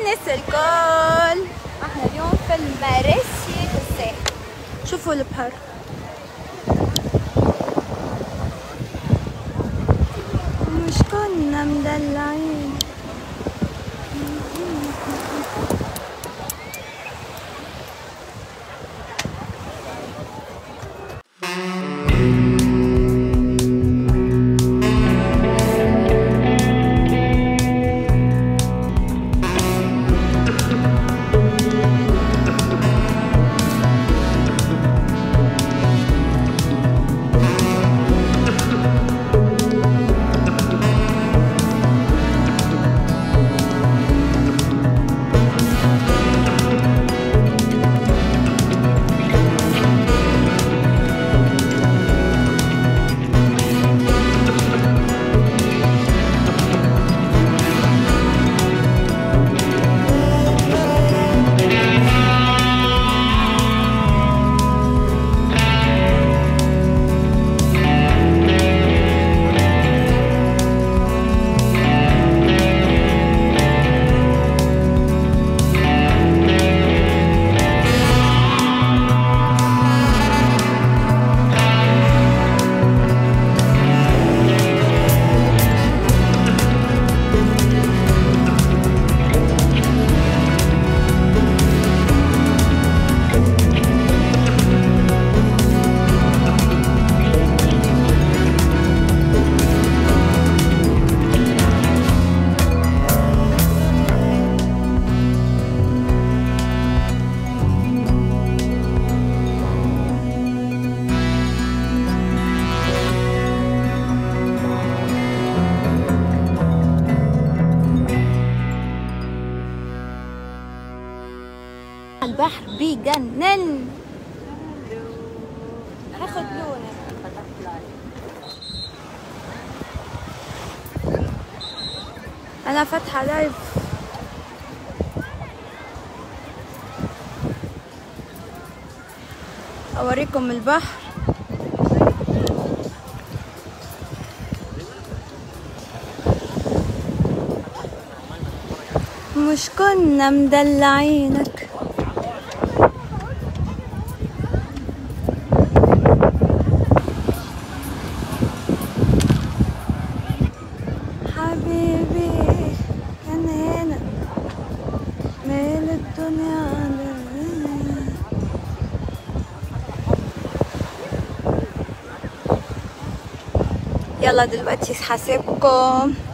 الناس الكل احنا اليوم في المراسي في الساحل شوفوا البحر مش كنا مدلعين البحر بيجنن هاخد لونك انا فاتحه لايف اوريكم البحر مش كنا مدلعينك حبيبي انا هنا مال الدنيا عليا يلا دلوقتي حاسبكم